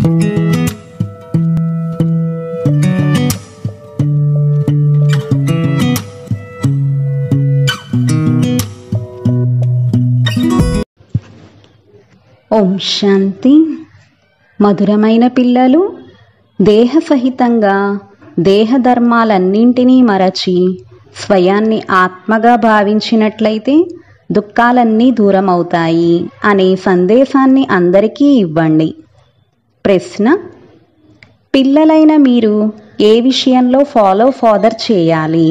ఓం శాంతి మధురమైన పిల్లలు దేహసహితంగా దేహధర్మాలన్నింటినీ మరచి స్వయాన్ని ఆత్మగా భావించినట్లయితే దుఃఖాలన్నీ దూరం అవుతాయి అనే సందేశాన్ని అందరికీ ఇవ్వండి ప్రశ్న పిల్లలైన మీరు ఏ విషయంలో ఫాలో ఫాదర్ చేయాలి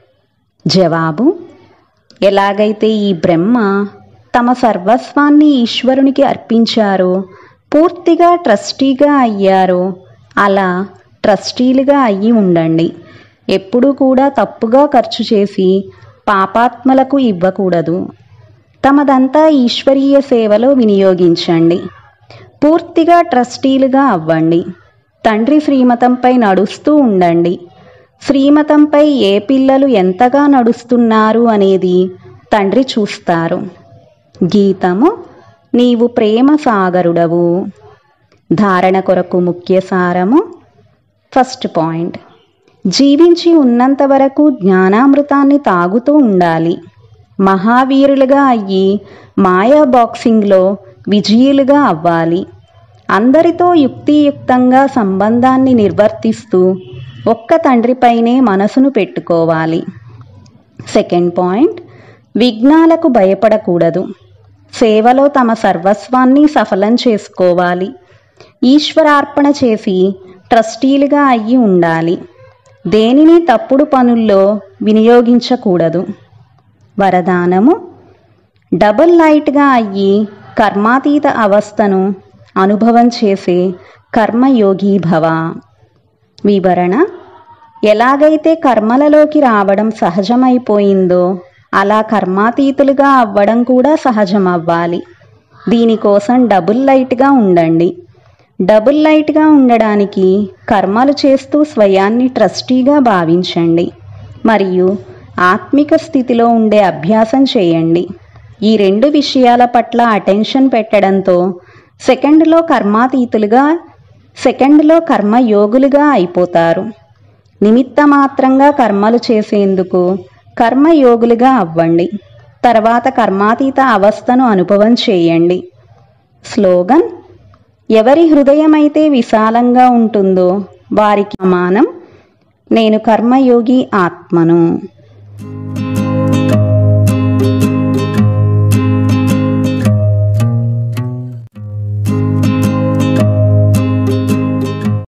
జవాబు ఎలాగైతే ఈ బ్రహ్మ తమ సర్వస్వాన్ని ఈశ్వరునికి అర్పించారో పూర్తిగా ట్రస్టీగా అయ్యారో అలా ట్రస్టీలుగా అయ్యి ఉండండి ఎప్పుడూ కూడా తప్పుగా ఖర్చు చేసి పాపాత్మలకు ఇవ్వకూడదు తమదంతా ఈశ్వరీయ సేవలో వినియోగించండి పూర్తిగా ట్రస్టీలుగా అవ్వండి తండ్రి శ్రీమతంపై నడుస్తూ ఉండండి శ్రీమతంపై ఏ పిల్లలు ఎంతగా నడుస్తున్నారు అనేది తండ్రి చూస్తారు గీతము నీవు ప్రేమ సాగరుడవు ధారణ కొరకు ముఖ్య సారము ఫస్ట్ పాయింట్ జీవించి ఉన్నంత వరకు జ్ఞానామృతాన్ని తాగుతూ ఉండాలి మహావీరులుగా అయ్యి మాయా బాక్సింగ్లో విజయులుగా అవ్వాలి అందరితో యుక్తియుక్తంగా సంబంధాన్ని నిర్వర్తిస్తూ ఒక్క తండ్రిపైనే మనసును పెట్టుకోవాలి సెకండ్ పాయింట్ విఘ్నాలకు భయపడకూడదు సేవలో తమ సర్వస్వాన్ని సఫలం చేసుకోవాలి ఈశ్వరార్పణ చేసి ట్రస్టీలుగా అయ్యి ఉండాలి దేనిని తప్పుడు పనుల్లో వినియోగించకూడదు వరదానము డబుల్ లైట్గా అయ్యి కర్మాతీత అవస్థను అనుభవం చేసే కర్మయోగి భవ వివరణ ఎలాగైతే కర్మలలోకి రావడం సహజమైపోయిందో అలా కర్మాతీతులుగా అవ్వడం కూడా సహజం అవ్వాలి దీనికోసం డబుల్ లైట్గా ఉండండి డబుల్ లైట్గా ఉండడానికి కర్మలు చేస్తూ స్వయాన్ని ట్రస్టీగా భావించండి మరియు ఆత్మిక స్థితిలో ఉండే అభ్యాసం చేయండి ఈ రెండు విషయాల పట్ల అటెన్షన్ పెట్టడంతో సెకండ్లో కర్మాతీతులుగా సెకండ్లో కర్మయోగులుగా అయిపోతారు నిమిత్త మాత్రంగా కర్మలు చేసేందుకు కర్మయోగులుగా అవ్వండి తర్వాత కర్మాతీత అవస్థను అనుభవం చేయండి స్లోగన్ ఎవరి హృదయమైతే విశాలంగా ఉంటుందో వారికి సమానం నేను కర్మయోగి ఆత్మను